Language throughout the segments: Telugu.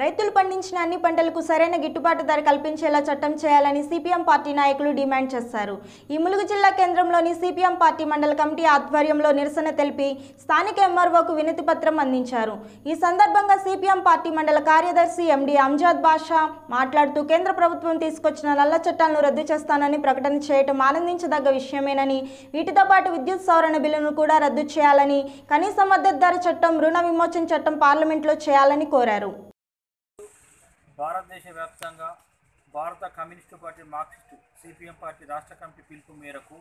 రైతులు పండించిన అన్ని పంటలకు సరైన గిట్టుబాటు ధర కల్పించేలా చట్టం చేయాలని సిపిఎం పార్టీ నాయకులు డిమాండ్ చేశారు ఈ ములుగు జిల్లా కేంద్రంలోని సిపిఎం పార్టీ మండల కమిటీ ఆధ్వర్యంలో నిరసన తెలిపి స్థానిక ఎంఆర్ఓకు వినతి పత్రం అందించారు ఈ సందర్భంగా సిపిఎం పార్టీ మండల కార్యదర్శి ఎండి అంజాద్ బాషా మాట్లాడుతూ కేంద్ర ప్రభుత్వం తీసుకొచ్చిన నల్ల చట్టాలను రద్దు చేస్తానని ప్రకటన చేయటం ఆనందించదగ్గ విషయమేనని వీటితో పాటు విద్యుత్ సవరణ బిల్లును కూడా రద్దు చేయాలని కనీస మద్దతు ధర చట్టం రుణ విమోచన చట్టం పార్లమెంట్లో చేయాలని కోరారు భారతదేశ వ్యాప్తంగా భారత communist party Marxist CPM party రాష్ట్ర కమిటీ పిలుపు మేరకు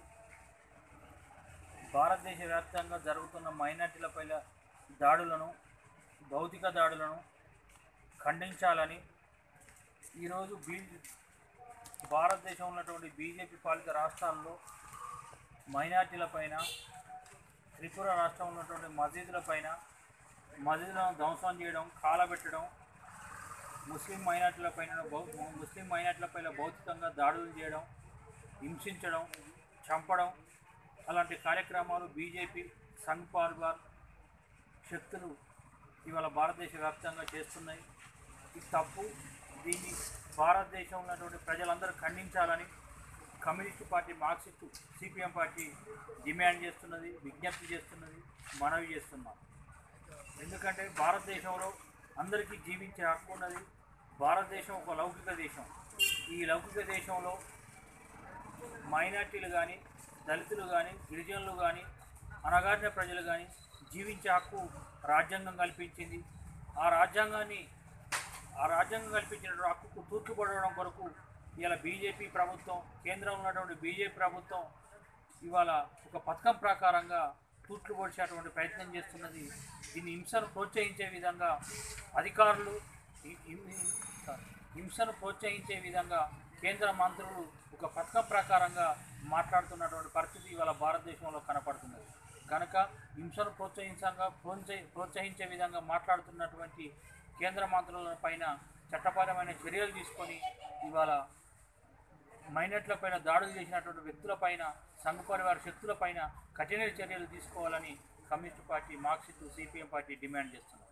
భారతదేశ వ్యాప్తంగా జరుగుతున్న మైనార్టీలపై దాడులను భౌతిక దాడులను ఖండించాలని ఈరోజు బీ భారతదేశంలో ఉన్నటువంటి బీజేపీ పాలిత రాష్ట్రాల్లో మైనార్టీలపైన త్రిపుర రాష్ట్రంలో ఉన్నటువంటి మసీదులపైన మసీదులను ధ్వంసం చేయడం కాలబెట్టడం ముస్లిం మైనార్టీలపైన భౌ ముస్లిం మైనార్టీలపైన భౌతికంగా దాడులు చేయడం హింసించడం చంపడం అలాంటి కార్యక్రమాలు బీజేపీ సంఘ్ పరివార్ శక్తులు ఇవాళ భారతదేశ వ్యాప్తంగా చేస్తున్నాయి ఇది తప్పు దీన్ని భారతదేశంలో ఉన్నటువంటి ప్రజలందరూ ఖండించాలని communist party Marxist CPM party demand చేస్తున్నది విజ్ఞప్తి చేస్తున్నది మనవి చేస్తున్నాం ఎందుకంటే భారతదేశంలో అందరికీ జీవించే హక్కు ఉన్నది భారతదేశం ఒక లౌకిక దేశం ఈ లౌకిక దేశంలో మైనార్టీలు కానీ దళితులు కానీ గిరిజనులు కానీ అనగారిన ప్రజలు కానీ జీవించే హక్కు రాజ్యాంగం కల్పించింది ఆ రాజ్యాంగాన్ని ఆ రాజ్యాంగం కల్పించిన హక్కుకు తూర్చుపడడం కొరకు ఇవాళ బీజేపీ ప్రభుత్వం కేంద్రంలో ఉన్నటువంటి బీజేపీ ప్రభుత్వం ఇవాళ ఒక పథకం ప్రకారంగా తూట్లు పొడిచేటువంటి ప్రయత్నం చేస్తున్నది దీన్ని హింసను ప్రోత్సహించే విధంగా అధికారులు హి- హి- హింసను ప్రోత్సహించే విధంగా కేంద్ర మంత్రులు ఒక పథకం ప్రకారంగా మాట్లాడుతున్నటువంటి పరిస్థితి ఇవాళ భారతదేశంలో కనపడుతున్నది కనుక హింసను ప్రోత్సహించంగా ప్రోత్సహి ప్రోత్సహించే విధంగా మాట్లాడుతున్నటువంటి కేంద్ర మంత్రుల పైన చట్టపరమైన చర్యలు తీసుకొని ఇవాళ మైనట్లపైన దాడులు చేసినటువంటి వ్యక్తులపైన సంఘ పరివార శక్తులపైన కఠిన చర్యలు తీసుకోవాలని communist party Marxist CPM party demand చేస్తున్నారు